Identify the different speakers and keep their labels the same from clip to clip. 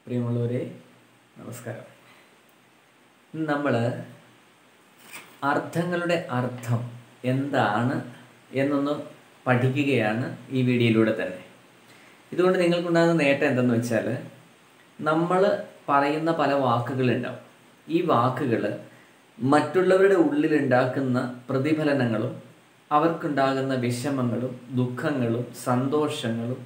Speaker 1: പ്രിയമുള്ളവരെ നമസ്കാരം നമ്മൾ അർത്ഥങ്ങളുടെ അർത്ഥം എന്താണ് എന്നൊന്ന് പഠിക്കുകയാണ് ഈ വീഡിയോയിലൂടെ തന്നെ ഇതുകൊണ്ട് നിങ്ങൾക്കുണ്ടാകുന്ന നേട്ടം എന്തെന്ന് വെച്ചാൽ നമ്മൾ പറയുന്ന പല വാക്കുകളുണ്ടാവും ഈ വാക്കുകൾ മറ്റുള്ളവരുടെ ഉള്ളിലുണ്ടാക്കുന്ന പ്രതിഫലനങ്ങളും അവർക്കുണ്ടാകുന്ന വിഷമങ്ങളും ദുഃഖങ്ങളും സന്തോഷങ്ങളും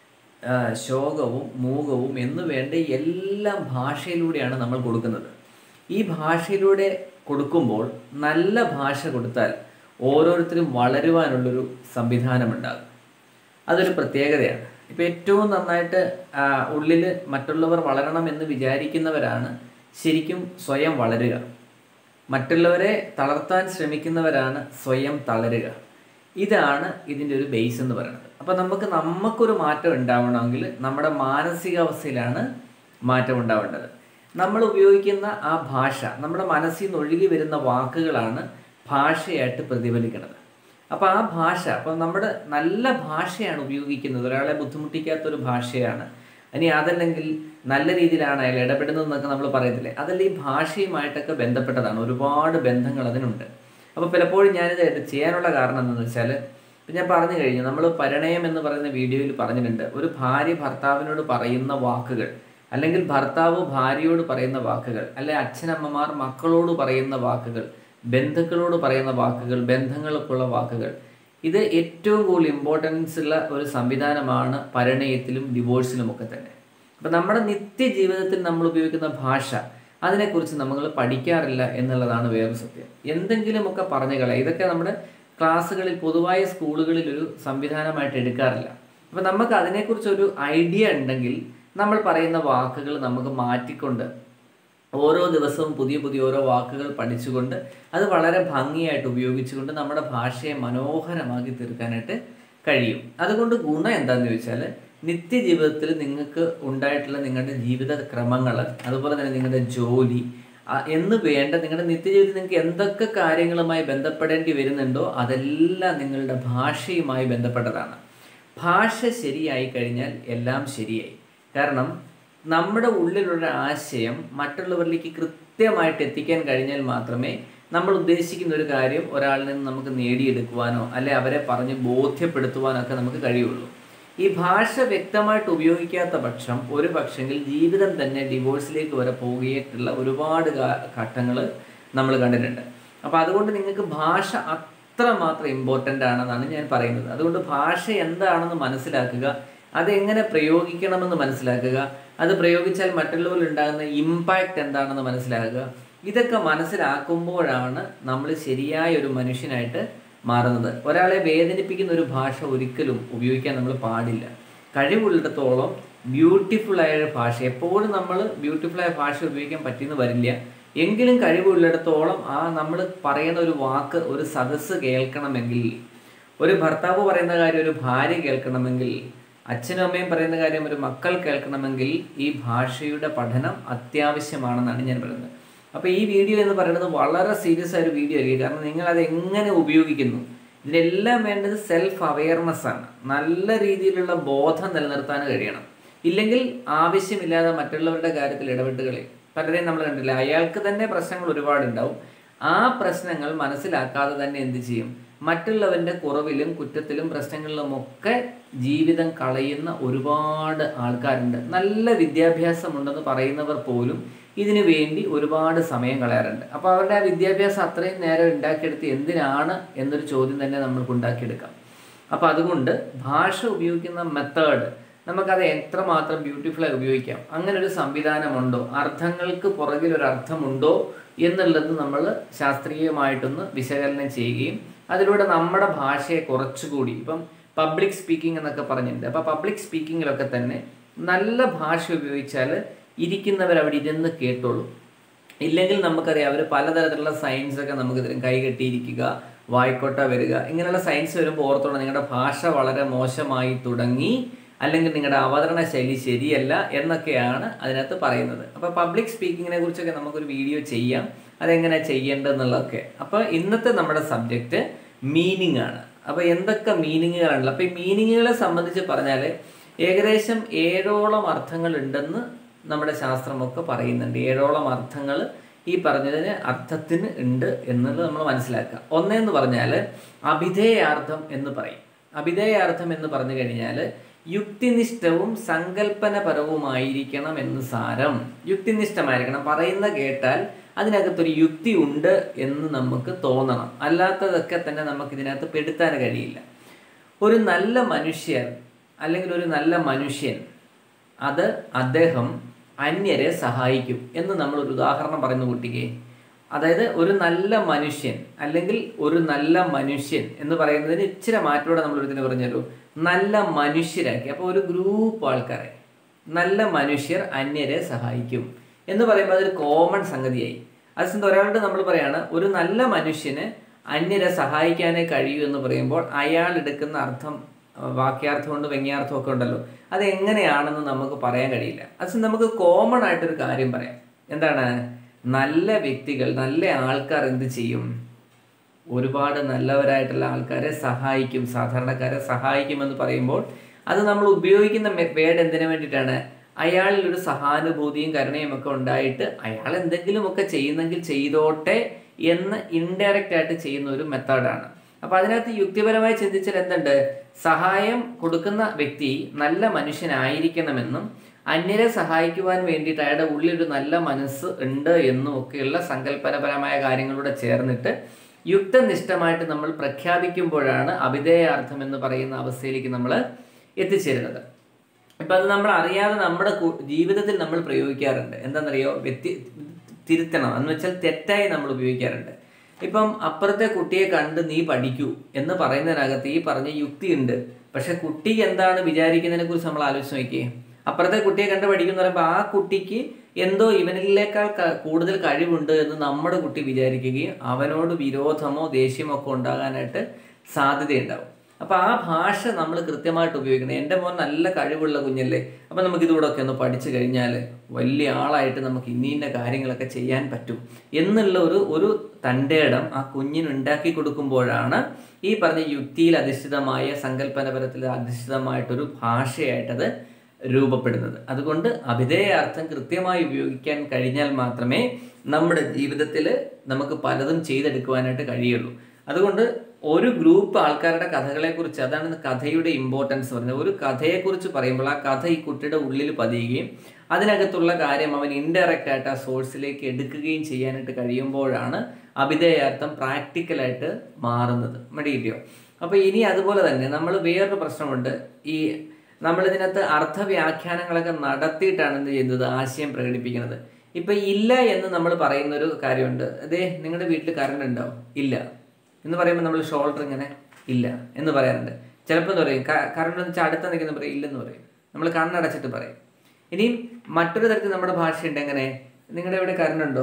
Speaker 1: ആ, ശോകവും മൂകവും എന്ന് വേണ്ട എല്ലാം ഭാഷയിലൂടെയാണ് നമ്മൾ കൊടുക്കുന്നത് ഈ ഭാഷയിലൂടെ കൊടുക്കുമ്പോൾ നല്ല ഭാഷ കൊടുത്താൽ ഓരോരുത്തരും വളരുവാനുള്ളൊരു സംവിധാനമുണ്ടാകും അതൊരു പ്രത്യേകതയാണ് ഇപ്പം ഏറ്റവും നന്നായിട്ട് ഉള്ളിൽ മറ്റുള്ളവർ വളരണം എന്ന് വിചാരിക്കുന്നവരാണ് ശരിക്കും സ്വയം വളരുക മറ്റുള്ളവരെ തളർത്താൻ ശ്രമിക്കുന്നവരാണ് സ്വയം തളരുക ഇതാണ് ഇതിൻ്റെ ഒരു ബേസ് എന്ന് പറയുന്നത് അപ്പം നമുക്ക് നമുക്കൊരു മാറ്റം ഉണ്ടാവണമെങ്കിൽ നമ്മുടെ മാനസികാവസ്ഥയിലാണ് മാറ്റം ഉണ്ടാവേണ്ടത് നമ്മൾ ഉപയോഗിക്കുന്ന ആ ഭാഷ നമ്മുടെ മനസ്സിൽ നിന്ന് ഒഴുകി വരുന്ന വാക്കുകളാണ് ഭാഷയായിട്ട് പ്രതിഫലിക്കുന്നത് അപ്പോൾ ആ ഭാഷ അപ്പം നമ്മുടെ നല്ല ഭാഷയാണ് ഉപയോഗിക്കുന്നത് ഒരാളെ ബുദ്ധിമുട്ടിക്കാത്തൊരു ഭാഷയാണ് ഇനി അതല്ലെങ്കിൽ നല്ല രീതിയിലാണ് അയാൾ ഇടപെടുന്നതെന്നൊക്കെ നമ്മൾ പറയത്തില്ലേ അതെല്ലാം ഈ ഭാഷയുമായിട്ടൊക്കെ ബന്ധപ്പെട്ടതാണ് ഒരുപാട് ബന്ധങ്ങൾ അതിനുണ്ട് അപ്പോൾ പലപ്പോഴും ഞാനിത് ചെയ്യാനുള്ള കാരണം എന്താണെന്ന് വെച്ചാൽ ഇപ്പം ഞാൻ പറഞ്ഞു കഴിഞ്ഞു നമ്മൾ പരിണയം എന്ന് പറയുന്ന വീഡിയോയിൽ പറഞ്ഞിട്ടുണ്ട് ഒരു ഭാര്യ ഭർത്താവിനോട് പറയുന്ന വാക്കുകൾ അല്ലെങ്കിൽ ഭർത്താവ് ഭാര്യയോട് പറയുന്ന വാക്കുകൾ അല്ലെ അച്ഛനമ്മമാർ മക്കളോട് പറയുന്ന വാക്കുകൾ ബന്ധുക്കളോട് പറയുന്ന വാക്കുകൾ ബന്ധങ്ങൾക്കുള്ള വാക്കുകൾ ഇത് ഏറ്റവും കൂടുതൽ ഇമ്പോർട്ടൻസ് ഉള്ള ഒരു സംവിധാനമാണ് പരിണയത്തിലും ഡിവോഴ്സിലും ഒക്കെ തന്നെ അപ്പം നമ്മുടെ നിത്യജീവിതത്തിൽ നമ്മൾ ഉപയോഗിക്കുന്ന ഭാഷ അതിനെക്കുറിച്ച് നമ്മൾ പഠിക്കാറില്ല എന്നുള്ളതാണ് വേറൊരു സത്യം എന്തെങ്കിലുമൊക്കെ പറഞ്ഞു കളയാം ഇതൊക്കെ നമ്മുടെ ക്ലാസ്സുകളിൽ പൊതുവായ സ്കൂളുകളിൽ ഒരു സംവിധാനമായിട്ട് എടുക്കാറില്ല അപ്പം നമുക്ക് അതിനെക്കുറിച്ച് ഒരു ഐഡിയ ഉണ്ടെങ്കിൽ നമ്മൾ പറയുന്ന വാക്കുകൾ നമുക്ക് മാറ്റിക്കൊണ്ട് ഓരോ ദിവസവും പുതിയ പുതിയ ഓരോ വാക്കുകൾ പഠിച്ചുകൊണ്ട് അത് വളരെ ഭംഗിയായിട്ട് ഉപയോഗിച്ചുകൊണ്ട് നമ്മുടെ ഭാഷയെ മനോഹരമാക്കി തീർക്കാനായിട്ട് കഴിയും അതുകൊണ്ട് ഗുണം എന്താണെന്ന് ചോദിച്ചാൽ നിത്യജീവിതത്തിൽ നിങ്ങൾക്ക് ഉണ്ടായിട്ടുള്ള നിങ്ങളുടെ ജീവിത ക്രമങ്ങൾ അതുപോലെ തന്നെ നിങ്ങളുടെ ജോലി ആ, എന്ന് വേണ്ട നിങ്ങളുടെ നിത്യജീവിതത്തിൽ നിങ്ങൾക്ക് എന്തൊക്കെ കാര്യങ്ങളുമായി ബന്ധപ്പെടേണ്ടി വരുന്നുണ്ടോ അതെല്ലാം നിങ്ങളുടെ ഭാഷയുമായി ബന്ധപ്പെട്ടതാണ് ഭാഷ ശരിയായി കഴിഞ്ഞാൽ എല്ലാം ശരിയായി കാരണം നമ്മുടെ ഉള്ളിലുള്ള ആശയം മറ്റുള്ളവരിലേക്ക് കൃത്യമായിട്ട് എത്തിക്കാൻ കഴിഞ്ഞാൽ മാത്രമേ നമ്മൾ ഉദ്ദേശിക്കുന്ന ഒരു കാര്യം ഒരാളിൽ നിന്ന് നമുക്ക് നേടിയെടുക്കുവാനോ അല്ലെ അവരെ പറഞ്ഞ് ബോധ്യപ്പെടുത്തുവാനോ ഒക്കെ നമുക്ക് കഴിയുള്ളൂ ഈ ഭാഷ വ്യക്തമായിട്ട് ഉപയോഗിക്കാത്ത പക്ഷം ഒരു പക്ഷെങ്കിൽ ജീവിതം തന്നെ ഡിവോഴ്സിലേക്ക് വരെ പോവുകയായിട്ടുള്ള ഒരുപാട് ഘട്ടങ്ങൾ നമ്മൾ കണ്ടിട്ടുണ്ട് അപ്പോൾ അതുകൊണ്ട് നിങ്ങൾക്ക് ഭാഷ അത്രമാത്രം ഇമ്പോർട്ടൻ്റ് ആണെന്നാണ് ഞാൻ പറയുന്നത് അതുകൊണ്ട് ഭാഷ എന്താണെന്ന് മനസ്സിലാക്കുക അതെങ്ങനെ പ്രയോഗിക്കണമെന്ന് മനസ്സിലാക്കുക അത് പ്രയോഗിച്ചാൽ മറ്റുള്ളവരിൽ ഉണ്ടാകുന്ന ഇമ്പാക്റ്റ് എന്താണെന്ന് മനസ്സിലാക്കുക ഇതൊക്കെ മനസ്സിലാക്കുമ്പോഴാണ് നമ്മൾ ശരിയായ ഒരു മനുഷ്യനായിട്ട് മാറുന്നത് ഒരാളെ വേദനിപ്പിക്കുന്ന ഒരു ഭാഷ ഒരിക്കലും ഉപയോഗിക്കാൻ നമ്മൾ പാടില്ല കഴിവുള്ളിടത്തോളം ബ്യൂട്ടിഫുൾ ആയ ഒരു ഭാഷ എപ്പോഴും നമ്മൾ ബ്യൂട്ടിഫുൾ ആയ ഭാഷ ഉപയോഗിക്കാൻ പറ്റിയെന്ന് വരില്ല എങ്കിലും കഴിവുള്ളിടത്തോളം ആ നമ്മൾ പറയുന്ന ഒരു വാക്ക് ഒരു സദസ്സ് കേൾക്കണമെങ്കിൽ ഒരു ഭർത്താവ് പറയുന്ന കാര്യം ഒരു ഭാര്യ കേൾക്കണമെങ്കിൽ അച്ഛനും അമ്മയും പറയുന്ന കാര്യം ഒരു മക്കൾ കേൾക്കണമെങ്കിൽ ഈ ഭാഷയുടെ പഠനം അത്യാവശ്യമാണെന്നാണ് ഞാൻ പറയുന്നത് അപ്പോൾ ഈ വീഡിയോ എന്ന് പറയുന്നത് വളരെ സീരിയസ് ആയ ഒരു വീഡിയോ ആയിരിക്കും കാരണം നിങ്ങൾ അത് എങ്ങനെ ഉപയോഗിക്കുന്നു ഇതിനെല്ലാം വേണ്ടത് സെൽഫ് അവയർനെസ് ആണ് നല്ല രീതിയിലുള്ള ബോധം നിലനിർത്താൻ കഴിയണം ഇല്ലെങ്കിൽ ആവശ്യമില്ലാതെ മറ്റുള്ളവരുടെ കാര്യത്തിൽ ഇടപെട്ട് കളി പലരെയും നമ്മൾ കണ്ടില്ല അയാൾക്ക് തന്നെ പ്രശ്നങ്ങൾ ഒരുപാടുണ്ടാവും ആ പ്രശ്നങ്ങൾ മനസ്സിലാക്കാതെ തന്നെ എന്ത് ചെയ്യും മറ്റുള്ളവൻ്റെ കുറവിലും കുറ്റത്തിലും പ്രശ്നങ്ങളിലും ഒക്കെ ജീവിതം കളയുന്ന ഒരുപാട് ആൾക്കാരുണ്ട് നല്ല വിദ്യാഭ്യാസമുണ്ടെന്ന് പറയുന്നവർ പോലും ഇതിനു വേണ്ടി ഒരുപാട് സമയം കളയാറുണ്ട് അപ്പോൾ അവരുടെ ആ വിദ്യാഭ്യാസം അത്രയും നേരം ഉണ്ടാക്കിയെടുത്ത് എന്തിനാണ് എന്നൊരു ചോദ്യം തന്നെ നമ്മൾക്ക് ഉണ്ടാക്കിയെടുക്കാം അപ്പോൾ അതുകൊണ്ട് ഭാഷ ഉപയോഗിക്കുന്ന മെത്തേഡ് നമുക്കത് എത്രമാത്രം ബ്യൂട്ടിഫുള്ളായി ഉപയോഗിക്കാം അങ്ങനെ ഒരു സംവിധാനമുണ്ടോ അർത്ഥങ്ങൾക്ക് പുറകിൽ ഒരു അർത്ഥമുണ്ടോ എന്നുള്ളത് നമ്മൾ ശാസ്ത്രീയമായിട്ടൊന്ന് വിശകലനം ചെയ്യുകയും അതിലൂടെ നമ്മുടെ ഭാഷയെ കുറച്ചുകൂടി ഇപ്പം പബ്ലിക് സ്പീക്കിംഗ് എന്നൊക്കെ പറഞ്ഞിട്ടുണ്ട് അപ്പോൾ പബ്ലിക് സ്പീക്കിങ്ങിലൊക്കെ തന്നെ നല്ല ഭാഷ ഉപയോഗിച്ചാൽ ഇരിക്കുന്നവർ അവിടെ ഇരുന്ന് കേട്ടോളൂ ഇല്ലെങ്കിൽ നമുക്കറിയാം അവർ പലതരത്തിലുള്ള സയൻസ് ഒക്കെ നമുക്ക് തരും കൈകെട്ടിയിരിക്കുക വായിക്കോട്ട വരിക ഇങ്ങനെയുള്ള സയൻസ് വരുമ്പോൾ ഓർത്തോണം നിങ്ങളുടെ ഭാഷ വളരെ മോശമായി തുടങ്ങി അല്ലെങ്കിൽ നിങ്ങളുടെ അവതരണ ശൈലി ശരിയല്ല എന്നൊക്കെയാണ് അതിനകത്ത് പറയുന്നത് അപ്പോൾ പബ്ലിക് സ്പീക്കിങ്ങിനെ കുറിച്ചൊക്കെ നമുക്കൊരു വീഡിയോ ചെയ്യാം അതെങ്ങനെ ചെയ്യേണ്ടതെന്നുള്ളതൊക്കെ അപ്പോൾ ഇന്നത്തെ നമ്മുടെ സബ്ജക്റ്റ് മീനിങ് ആണ് അപ്പോൾ എന്തൊക്കെ മീനിങ്ങുകളുണ്ടല്ലോ അപ്പോൾ ഈ മീനിങ്ങുകളെ സംബന്ധിച്ച് പറഞ്ഞാൽ ഏകദേശം ഏഴോളം അർത്ഥങ്ങൾ ഉണ്ടെന്ന് നമ്മുടെ ശാസ്ത്രമൊക്കെ പറയുന്നുണ്ട് ഏഴോളം അർത്ഥങ്ങൾ ഈ പറഞ്ഞതിന് അർത്ഥത്തിന് ഉണ്ട് എന്നുള്ളത് നമ്മൾ മനസ്സിലാക്കുക ഒന്നെന്ന് പറഞ്ഞാൽ അഭിധേയാർത്ഥം എന്ന് പറയും അഭിധേയാർത്ഥം എന്ന് പറഞ്ഞു കഴിഞ്ഞാൽ യുക്തിനിഷ്ഠവും സങ്കല്പനപരവുമായിരിക്കണം എന്ന് സാരം യുക്തിനിഷ്ഠമായിരിക്കണം പറയുന്ന കേട്ടാൽ അതിനകത്തൊരു യുക്തി ഉണ്ട് എന്ന് നമുക്ക് തോന്നണം അല്ലാത്തതൊക്കെ തന്നെ നമുക്ക് ഇതിനകത്ത് പെടുത്താൻ കഴിയില്ല ഒരു നല്ല മനുഷ്യർ അല്ലെങ്കിൽ ഒരു നല്ല മനുഷ്യൻ അത് അദ്ദേഹം അന്യരെ സഹായിക്കും എന്ന് നമ്മൾ ഒരു ഉദാഹരണം പറയുന്ന കുട്ടിക്ക് അതായത് ഒരു നല്ല മനുഷ്യൻ അല്ലെങ്കിൽ ഒരു നല്ല മനുഷ്യൻ എന്ന് പറയുന്നതിന് ഇച്ചിരി മാറ്റോടെ നമ്മൾ ഇതിന് പറഞ്ഞല്ലോ നല്ല മനുഷ്യരാക്കി അപ്പോൾ ഒരു ഗ്രൂപ്പ് ആൾക്കാരെ നല്ല മനുഷ്യർ അന്യരെ സഹായിക്കും എന്ന് പറയുമ്പോൾ അതൊരു കോമൺ സംഗതിയായി അതേസമയത്ത് ഒരാളുടെ നമ്മൾ പറയാണ് ഒരു നല്ല മനുഷ്യന് അന്യരെ സഹായിക്കാനേ കഴിയൂ എന്ന് പറയുമ്പോൾ അയാൾ എടുക്കുന്ന അർത്ഥം വാക്യാർത്ഥമുണ്ട് വ്യംഗ്യാർത്ഥം ഒക്കെ ഉണ്ടല്ലോ അത് എങ്ങനെയാണെന്ന് നമുക്ക് പറയാൻ കഴിയില്ല അത് നമുക്ക് കോമൺ ആയിട്ടൊരു കാര്യം പറയാം എന്താണ് നല്ല വ്യക്തികൾ നല്ല ആൾക്കാർ എന്ത് ചെയ്യും ഒരുപാട് നല്ലവരായിട്ടുള്ള ആൾക്കാരെ സഹായിക്കും സാധാരണക്കാരെ സഹായിക്കുമെന്ന് പറയുമ്പോൾ അത് നമ്മൾ ഉപയോഗിക്കുന്ന വേർഡ് എന്തിനു വേണ്ടിയിട്ടാണ് അയാളിൽ ഒരു സഹാനുഭൂതിയും കരുണയും ഒക്കെ ഉണ്ടായിട്ട് അയാൾ എന്തെങ്കിലുമൊക്കെ ചെയ്യുന്നെങ്കിൽ ചെയ്തോട്ടെ എന്ന് ഇൻഡയറക്റ്റ് ആയിട്ട് ചെയ്യുന്ന ഒരു മെത്തേഡാണ് അപ്പൊ അതിനകത്ത് യുക്തിപരമായി ചിന്തിച്ചാൽ എന്തുണ്ട് സഹായം കൊടുക്കുന്ന വ്യക്തി നല്ല മനുഷ്യനായിരിക്കണമെന്നും അന്യരെ സഹായിക്കുവാൻ വേണ്ടിയിട്ട് അയാളുടെ ഉള്ളിൽ ഒരു നല്ല മനസ്സ് ഉണ്ട് എന്നും ഒക്കെയുള്ള സങ്കല്പനപരമായ കാര്യങ്ങളൂടെ ചേർന്നിട്ട് യുക്തനിഷ്ഠമായിട്ട് നമ്മൾ പ്രഖ്യാപിക്കുമ്പോഴാണ് അഭിധേയാർത്ഥം എന്ന് പറയുന്ന അവസ്ഥയിലേക്ക് നമ്മൾ എത്തിച്ചേരുന്നത് ഇപ്പം അത് നമ്മൾ അറിയാതെ നമ്മുടെ കു- ജീവിതത്തിൽ നമ്മൾ പ്രയോഗിക്കാറുണ്ട് എന്താണെന്നറിയോ വ്യക്തി തിരുത്തണം എന്ന് വെച്ചാൽ തെറ്റായി നമ്മൾ ഉപയോഗിക്കാറുണ്ട് ഇപ്പം അപ്പുറത്തെ കുട്ടിയെ കണ്ട് നീ പഠിക്കൂ എന്ന് പറയുന്നതിനകത്ത് ഈ പറഞ്ഞ യുക്തിയുണ്ട് പക്ഷെ കുട്ടി എന്താണ് വിചാരിക്കുന്നതിനെ കുറിച്ച് നമ്മൾ ആലോചിച്ച് നോക്കിയേ അപ്പുറത്തെ കുട്ടിയെ കണ്ട് പഠിക്കുന്ന പറയുമ്പോൾ ആ കുട്ടിക്ക് എന്തോ ഇവനിലേക്കാൾ ക- കൂടുതൽ കഴിവുണ്ട് എന്ന് നമ്മുടെ കുട്ടി വിചാരിക്കുകയും അവനോട് വിരോധമോ ദേഷ്യമോ ഒക്കെ ഉണ്ടാകാനായിട്ട് സാധ്യതയുണ്ടാവും അപ്പൊ ആ ഭാഷ നമ്മൾ കൃത്യമായിട്ട് ഉപയോഗിക്കണം എൻ്റെ മോൻ നല്ല കഴിവുള്ള കുഞ്ഞല്ലേ അപ്പൊ നമുക്ക് ഇതുകൂടെ ഒക്കെ ഒന്ന് പഠിച്ചു കഴിഞ്ഞാൽ വലിയ ആളായിട്ട് നമുക്ക് ഇന്ന ഇന്ന കാര്യങ്ങളൊക്കെ ചെയ്യാൻ പറ്റും എന്നുള്ള ഒരു ഒരു തൻ്റെ ഇടം ആ കുഞ്ഞിന് ഉണ്ടാക്കി കൊടുക്കുമ്പോഴാണ് ഈ പറഞ്ഞ യുക്തിയിൽ അധിഷ്ഠിതമായ സങ്കല്പനപരത്തിൽ അധിഷ്ഠിതമായിട്ടൊരു ഭാഷയായിട്ടത് രൂപപ്പെടുന്നത് അതുകൊണ്ട് അഭിധേയാർത്ഥം കൃത്യമായി ഉപയോഗിക്കാൻ കഴിഞ്ഞാൽ മാത്രമേ നമ്മുടെ ജീവിതത്തിൽ നമുക്ക് പലതും ചെയ്തെടുക്കുവാനായിട്ട് കഴിയുള്ളൂ അതുകൊണ്ട് ഒരു ഗ്രൂപ്പ് ആൾക്കാരുടെ കഥകളെക്കുറിച്ച് അതാണ് കഥയുടെ ഇമ്പോർട്ടൻസ് പറയുന്നത് ഒരു കഥയെക്കുറിച്ച് പറയുമ്പോൾ ആ കഥ ഈ കുട്ടിയുടെ ഉള്ളിൽ പതിയുകയും അതിനകത്തുള്ള കാര്യം അവൻ ഇൻഡയറക്റ്റ് ആയിട്ട് ആ സോഴ്സിലേക്ക് എടുക്കുകയും ചെയ്യാനായിട്ട് കഴിയുമ്പോഴാണ് അഭിധേയാർത്ഥം പ്രാക്ടിക്കലായിട്ട് മാറുന്നത് മടിയില്ലയോ അപ്പോൾ ഇനി അതുപോലെ തന്നെ നമ്മൾ വേറൊരു പ്രശ്നമുണ്ട് ഈ നമ്മളിതിനകത്ത് അർത്ഥവ്യാഖ്യാനങ്ങളൊക്കെ നടത്തിയിട്ടാണ് എന്ത് ചെയ്യുന്നത് ആശയം പ്രകടിപ്പിക്കുന്നത് ഇപ്പൊ ഇല്ല എന്ന് നമ്മൾ പറയുന്ന ഒരു കാര്യമുണ്ട് അതെ നിങ്ങളുടെ വീട്ടിൽ കറണ്ട് ഉണ്ടോ ഇല്ല എന്ന് പറയുമ്പോൾ നമ്മൾ ഷോൾഡർ ഇങ്ങനെ ഇല്ല എന്ന് പറയാറുണ്ട് ചിലപ്പോൾ എന്ന് പറയും കറണ്ട് എന്ന് വെച്ചാൽ അടുത്ത നിൽക്കുന്ന പറയും ഇല്ലെന്ന് പറയും നമ്മൾ കണ്ണടച്ചിട്ട് പറയും ഇനിയും മറ്റൊരു തരത്തിൽ നമ്മുടെ ഭാഷയുണ്ട് എങ്ങനെ നിങ്ങളുടെ ഇവിടെ കറണ്ട് ഉണ്ടോ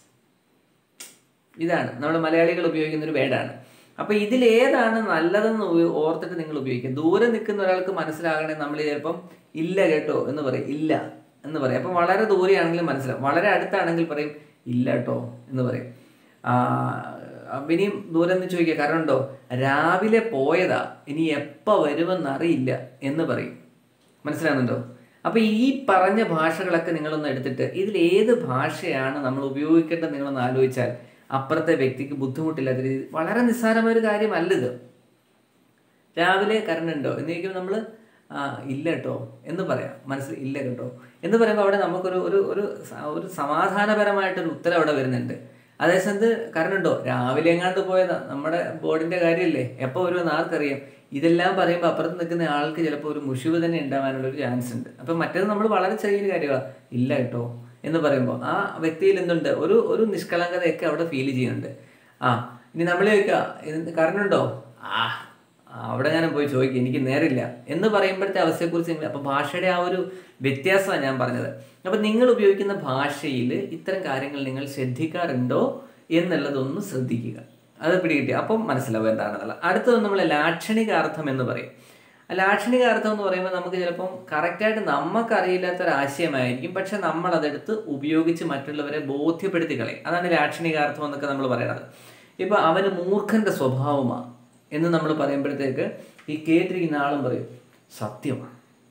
Speaker 1: ഇതാണ് നമ്മൾ മലയാളികൾ ഉപയോഗിക്കുന്ന ഒരു വേർഡാണ് അപ്പൊ ഇതിലേതാണ് നല്ലതെന്ന് ഉപ- ഓർത്തിട്ട് നിങ്ങൾ ഉപയോഗിക്കുക ദൂരെ നിൽക്കുന്ന ഒരാൾക്ക് മനസ്സിലാകണേ നമ്മൾ ചിലപ്പം ഇല്ല കേട്ടോ എന്ന് പറയും ഇല്ല എന്ന് പറയും അപ്പം വളരെ ദൂരെയാണെങ്കിലും മനസ്സിലാവും വളരെ അടുത്താണെങ്കിൽ പറയും ഇല്ല കേട്ടോ എന്ന് പറയും ആ, അപ്പൊ ഇനിയും ദൂരെ നിന്ന് ചോദിക്കുക കാരണം ഉണ്ടോ രാവിലെ പോയതാ ഇനി എപ്പോൾ വരുമെന്ന് അറിയില്ല എന്ന് പറയും മനസ്സിലാകുന്നുണ്ടോ അപ്പൊ ഈ പറഞ്ഞ ഭാഷകളൊക്കെ നിങ്ങളൊന്ന് എടുത്തിട്ട് ഇതിൽ ഏത് ഭാഷയാണ് നമ്മൾ ഉപയോഗിക്കേണ്ടത് നിങ്ങളൊന്ന് ആലോചിച്ചാൽ അപ്പുറത്തെ വ്യക്തിക്ക് ബുദ്ധിമുട്ടില്ലാത്ത രീതി വളരെ നിസ്സാരമായ ഒരു കാര്യമല്ല ഇത് രാവിലെ കറണ്ട് ഉണ്ടോ എന്ന് ചോദിക്കുമ്പോൾ നമ്മൾ ആ ഇല്ല കേട്ടോ എന്ന് പറയാം മനസ്സിൽ ഇല്ല കേട്ടോ എന്ന് പറയുമ്പോൾ അവിടെ നമുക്കൊരു ഒരു ഒരു സ- ഒരു സമാധാനപരമായിട്ടൊരു ഉത്തരം അവിടെ വരുന്നുണ്ട് അതേസമയത്ത് കറണ്ട് ഉണ്ടോ രാവിലെ എങ്ങാണ്ട് പോയതാ നമ്മുടെ ബോർഡിന്റെ കാര്യമല്ലേ എപ്പോൾ വരുമെന്ന് ആർക്കറിയാം ഇതെല്ലാം പറയുമ്പോൾ അപ്പുറത്ത് നിൽക്കുന്ന ആൾക്ക് ചിലപ്പോൾ ഒരു മുഷിവ് തന്നെ ഉണ്ടാവാനുള്ള ഒരു ചാൻസ് ഉണ്ട് അപ്പം മറ്റേത് നമ്മൾ വളരെ ചെറിയൊരു കാര്യമാണ് ഇല്ല കേട്ടോ എന്ന് പറയുമ്പോൾ ആ വ്യക്തിയിൽ എന്തുണ്ട് ഒരു ഒരു നിഷ്കളങ്കതയൊക്കെ അവിടെ ഫീൽ ചെയ്യുന്നുണ്ട് ആ ഇനി നമ്മൾ ചോദിക്കുക കറണ്ട് ഉണ്ടോ ആ ആ, അവിടെ ഞാൻ പോയി ചോദിക്കും എനിക്ക് നേരില്ല എന്ന് പറയുമ്പോഴത്തെ അവസ്ഥയെക്കുറിച്ച് നിങ്ങൾ അപ്പോൾ ഭാഷയുടെ ആ ഒരു വ്യത്യാസമാണ് ഞാൻ പറഞ്ഞത് അപ്പം നിങ്ങൾ ഉപയോഗിക്കുന്ന ഭാഷയിൽ ഇത്തരം കാര്യങ്ങൾ നിങ്ങൾ ശ്രദ്ധിക്കാറുണ്ടോ എന്നുള്ളതൊന്ന് ശ്രദ്ധിക്കുക അത് പിടികിട്ടി അപ്പം മനസ്സിലാവും എന്താണെന്നുള്ളത് അടുത്തത് നമ്മൾ ലാക്ഷണിക അർത്ഥം എന്ന് പറയും ആ ലാക്ഷണിക അർത്ഥം എന്ന് പറയുമ്പോൾ നമുക്ക് ചിലപ്പം കറക്റ്റായിട്ട് നമുക്കറിയില്ലാത്ത ഒരു ആശയമായിരിക്കും പക്ഷെ നമ്മൾ അതെടുത്ത് ഉപയോഗിച്ച് മറ്റുള്ളവരെ ബോധ്യപ്പെടുത്തി കളയും അതാണ് ലാക്ഷണിക അർത്ഥം എന്നൊക്കെ നമ്മൾ പറയുന്നത് ഇപ്പം അവന് മൂർഖന്റെ സ്വഭാവമാണ് എന്ന് നമ്മൾ പറയുമ്പോഴത്തേക്ക് ഈ കേട്ടിരിക്കുന്ന ആളും പറയും സത്യമാണ്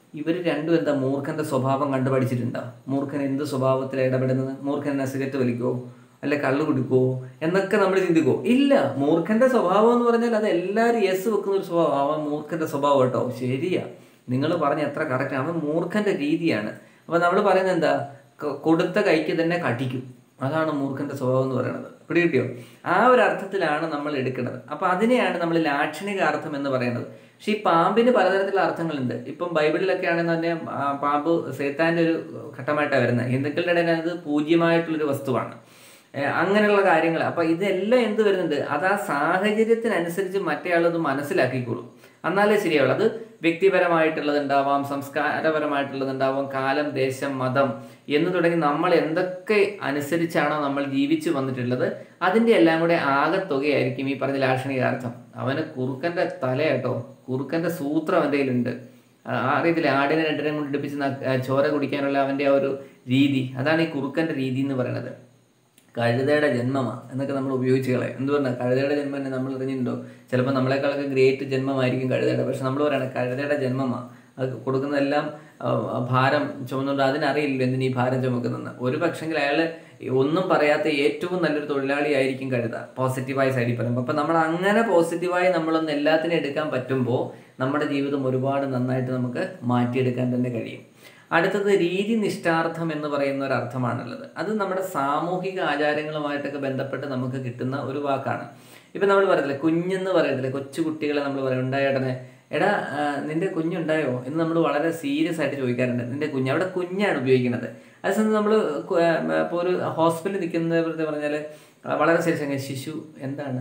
Speaker 1: ഇവർ രണ്ടും എന്താ മൂർഖന്റെ സ്വഭാവം കണ്ടു പഠിച്ചിട്ടുണ്ടോ മൂർഖൻ എന്ത് സ്വഭാവത്തിൽ ഇടപെടുന്നത് മൂർഖൻ എന്നാ സിഗരറ്റ് വലിക്കുമോ അല്ല കള്ളു കുടിക്കുമോ എന്നൊക്കെ നമ്മൾ ചിന്തിക്കുമോ ഇല്ല മൂർഖന്റെ സ്വഭാവം എന്ന് പറഞ്ഞാൽ അത് എല്ലാവരും യെസ് വെക്കുന്ന ഒരു സ്വഭാവം അവൻ മൂർഖന്റെ സ്വഭാവം കേട്ടോ ശരിയാ നിങ്ങൾ പറഞ്ഞ എത്ര കറക്റ്റ് അവൻ മൂർഖന്റെ രീതിയാണ് അപ്പൊ നമ്മൾ പറയുന്നത് എന്താ ക- കൊടുത്ത കൈക്ക് തന്നെ കടിക്കും അതാണ് മൂർഖന്റെ സ്വഭാവം എന്ന് പറയുന്നത് പിടികിട്ടിയോ ആ ഒരു അർത്ഥത്തിലാണ് നമ്മൾ എടുക്കുന്നത് അപ്പൊ അതിനെയാണ് നമ്മൾ ലാക്ഷണിക അർത്ഥം എന്ന് പറയുന്നത് പക്ഷെ ഈ പാമ്പിന് പലതരത്തിലുള്ള അർത്ഥങ്ങളുണ്ട് ഇപ്പം ബൈബിളിലൊക്കെ ആണെങ്കിൽ തന്നെ ആ പാമ്പ് സേത്താന്റെ ഒരു ഘട്ടമായിട്ടാണ് വരുന്നത് ഹിന്ദുക്കളുടെ ഇടയിൽ അത് പൂജ്യമായിട്ടുള്ളൊരു വസ്തുവാണ് ഏഹ് അങ്ങനെയുള്ള കാര്യങ്ങൾ അപ്പൊ ഇതെല്ലാം എന്ത് വരുന്നുണ്ട് അത് ആ സാഹചര്യത്തിനനുസരിച്ച് മറ്റേ ആളത് മനസ്സിലാക്കിക്കോളും എന്നാലേ ശരിയാവുള്ളൂ അത് വ്യക്തിപരമായിട്ടുള്ളതുണ്ടാവാം സംസ്കാരപരമായിട്ടുള്ളതുണ്ടാവാം കാലം ദേശം മതം എന്ന് തുടങ്ങി നമ്മൾ എന്തൊക്കെ അനുസരിച്ചാണോ നമ്മൾ ജീവിച്ചു വന്നിട്ടുള്ളത് അതിന്റെ എല്ലാം കൂടെ ആകത്തുകയായിരിക്കും ഈ പറഞ്ഞ ലാക്ഷണികാർത്ഥം അവന് കുറുക്കന്റെ തല കേട്ടോ കുറുക്കന്റെ സൂത്രം എന്തെങ്കിലും ഉണ്ട് ആ- അറിയത്തില്ല ആടിനെ രണ്ടിനെ കൊണ്ട് ഇടിപ്പിച്ച് ന- ആ ചോര കുടിക്കാനുള്ള അവന്റെ ആ ഒരു രീതി അതാണ് ഈ കുറുക്കന്റെ രീതി എന്ന് പറയുന്നത് കഴുതയുടെ ജന്മമാണ് എന്നൊക്കെ നമ്മൾ ഉപയോഗിച്ച് കളയും എന്ത് പറഞ്ഞാൽ കഴുതയുടെ ജന്മം തന്നെ നമ്മൾ അറിഞ്ഞിട്ടുണ്ടോ ചിലപ്പോൾ നമ്മളെക്കാളൊക്കെ ഗ്രേറ്റ് ജന്മമായിരിക്കും കഴുതയുടെ പക്ഷെ നമ്മൾ പറയണം കഴുതയുടെ ജന്മമാണ് അത് കൊടുക്കുന്നതെല്ലാം ആ, ഭാരം ചുമന്നുകൊണ്ട് അതിനറിയില്ലല്ലോ എന്തിനീ ഭാരം ചുമക്കുന്നതെന്ന് ഒരു പക്ഷെങ്കിൽ അയാൾ ഒന്നും പറയാത്ത ഏറ്റവും നല്ലൊരു തൊഴിലാളി ആയിരിക്കും കഴുത പോസിറ്റീവായ സൈഡിൽ പറയുമ്പോൾ അപ്പം നമ്മൾ അങ്ങനെ പോസിറ്റീവായി നമ്മളൊന്ന് എല്ലാത്തിനും എടുക്കാൻ പറ്റുമ്പോൾ നമ്മുടെ ജീവിതം ഒരുപാട് നന്നായിട്ട് നമുക്ക് മാറ്റിയെടുക്കാൻ തന്നെ കഴിയും അടുത്തത് രീതി നിഷ്ഠാർത്ഥം എന്ന് പറയുന്ന ഒരു അർത്ഥമാണുള്ളത് അത് നമ്മുടെ സാമൂഹിക ആചാരങ്ങളുമായിട്ടൊക്കെ ബന്ധപ്പെട്ട് നമുക്ക് കിട്ടുന്ന ഒരു വാക്കാണ് ഇപ്പം നമ്മൾ പറയത്തില്ലേ കുഞ്ഞെന്ന് പറയത്തില്ലേ കൊച്ചു കുട്ടികളെ നമ്മൾ പറയും ഉണ്ടായ ഉടനെ എടാ ആ, നിന്റെ കുഞ്ഞുണ്ടായോ എന്ന് നമ്മൾ വളരെ സീരിയസ് ആയിട്ട് ചോദിക്കാറുണ്ട് നിന്റെ കുഞ്ഞ് അവിടെ കുഞ്ഞാണ് ഉപയോഗിക്കുന്നത് അതേസമയം നമ്മൾ ഇപ്പോൾ ഒരു ഹോസ്പിറ്റലിൽ നിൽക്കുന്നത് പറഞ്ഞാൽ വളരെ ശരി ശിശു എന്താണ്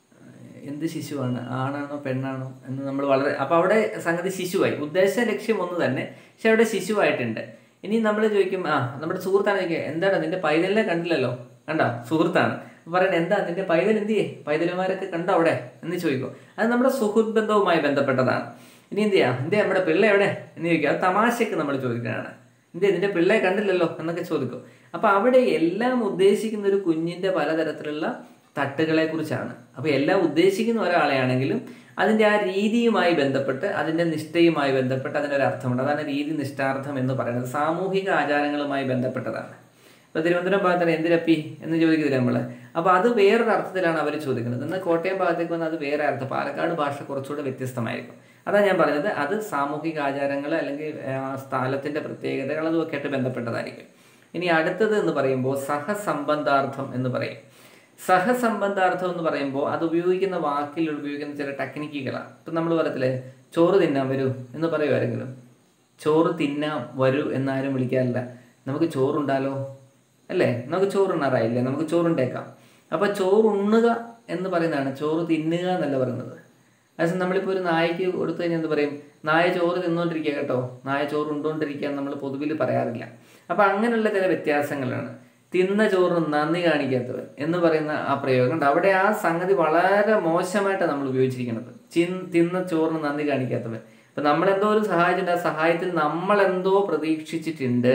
Speaker 1: എന്ത് ശിശുവാണ് ആണാണോ പെണ്ണാണോ എന്ന് നമ്മൾ വളരെ അപ്പോൾ അവിടെ സംഗതി ശിശുവായി ഉദ്ദേശ ലക്ഷ്യം ഒന്ന് തന്നെ പക്ഷെ അവിടെ ശിശുവായിട്ടുണ്ട് ഇനി നമ്മൾ ചോദിക്കും ആ നമ്മുടെ സുഹൃത്താണ് ചോദിക്കുക എന്താണ് നിന്റെ പൈതലിനെ കണ്ടില്ലല്ലോ കണ്ടോ സുഹൃത്താണ് അപ്പോൾ പറയണേ എന്താ നിന്റെ പൈതൽ എന്തിയേ പൈതലുമാരൊക്കെ കണ്ടോ അവിടെ എന്ന് ചോദിക്കും അത് നമ്മുടെ സുഹൃത്ത് ബന്ധവുമായി ബന്ധപ്പെട്ടതാണ് ഇനി എന്ത് ചെയ്യാം എന്തേ നമ്മുടെ പിള്ള എവിടെ എന്ന് ചോദിക്കുക അത് തമാശയ്ക്ക് നമ്മൾ ചോദിക്കുന്നതാണ് എന്തേ നിന്റെ പിള്ളയെ കണ്ടില്ലല്ലോ എന്നൊക്കെ ചോദിക്കും അപ്പോൾ അവിടെ എല്ലാം ഉദ്ദേശിക്കുന്ന ഒരു കുഞ്ഞിന്റെ പലതരത്തിലുള്ള തട്ടുകളെ കുറിച്ചാണ് അപ്പോൾ എല്ലാം ഉദ്ദേശിക്കുന്ന ഒരാളെയാണെങ്കിലും അതിൻ്റെ ആ രീതിയുമായി ബന്ധപ്പെട്ട് അതിൻ്റെ നിഷ്ഠയുമായി ബന്ധപ്പെട്ട് അതിനൊരു അർത്ഥമുണ്ട് അതാണ് രീതി നിഷ്ഠാർത്ഥം എന്ന് പറയുന്നത് സാമൂഹിക ആചാരങ്ങളുമായി ബന്ധപ്പെട്ടതാണ് ഇപ്പോൾ തിരുവനന്തപുരം ഭാഗത്താണ് എന്തിരപ്പി എന്ന് ചോദിക്കുന്നില്ല നമ്മൾ അപ്പോൾ അത് വേറൊരു അർത്ഥത്തിലാണ് അവർ ചോദിക്കുന്നത് എന്നാൽ കോട്ടയം ഭാഗത്തേക്ക് വന്നാൽ അത് വേറെ അർത്ഥം പാലക്കാട് ഭാഷ കുറച്ചുകൂടെ വ്യത്യസ്തമായിരിക്കും അതാണ് ഞാൻ പറഞ്ഞത് അത് സാമൂഹിക ആചാരങ്ങൾ അല്ലെങ്കിൽ ആ, സ്ഥലത്തിൻ്റെ പ്രത്യേകതകൾ അതുമൊക്കെ ആയിട്ട് ബന്ധപ്പെട്ടതായിരിക്കും ഇനി അടുത്തത് എന്ന് പറയുമ്പോൾ സഹസംബന്ധാർത്ഥം എന്ന് പറയും സഹസംബന്ധാർത്ഥം എന്ന് പറയുമ്പോൾ അത് ഉപയോഗിക്കുന്ന വാക്കിൽ ഉപയോഗിക്കുന്ന ചില ടെക്നിക്കുകളാണ് ഇപ്പം നമ്മൾ പറയത്തില്ലേ ചോറ് തിന്നാൻ വരൂ എന്ന് പറയുമാരെങ്കിലും ചോറ് തിന്നാം വരൂ എന്നാരും വിളിക്കാറില്ല നമുക്ക് ചോറുണ്ടാലോ അല്ലേ നമുക്ക് ചോറുണ്ണാറായില്ലേ നമുക്ക് ചോറുണ്ടേക്കാം അപ്പോൾ ചോറുണ്ണുക എന്ന് പറയുന്നതാണ് ചോറ് തിന്നുക എന്നല്ല പറയുന്നത് അതേസമയം നമ്മളിപ്പോൾ ഒരു നായക്ക് കൊടുത്തു കഴിഞ്ഞാൽ എന്ത് പറയും നായ ചോറ് തിന്നുകൊണ്ടിരിക്കുക കേട്ടോ നായ ചോറ് ഉണ്ടോണ്ടിരിക്കുക എന്ന് നമ്മൾ പൊതുവിൽ പറയാറില്ല അപ്പം അങ്ങനെയുള്ള ചില വ്യത്യാസങ്ങളാണ് തിന്ന ചോറിന് നന്ദി കാണിക്കാത്തവൻ എന്ന് പറയുന്ന ആ പ്രയോഗം ഉണ്ട് അവിടെ ആ സംഗതി വളരെ മോശമായിട്ടാണ് നമ്മൾ ഉപയോഗിച്ചിരിക്കുന്നത് ചിൻ തിന്ന ചോറിന് നന്ദി കാണിക്കാത്തവൻ അപ്പം നമ്മളെന്തോ ഒരു സഹായിച്ചിട്ടുണ്ട് ആ സഹായത്തിൽ നമ്മളെന്തോ പ്രതീക്ഷിച്ചിട്ടുണ്ട്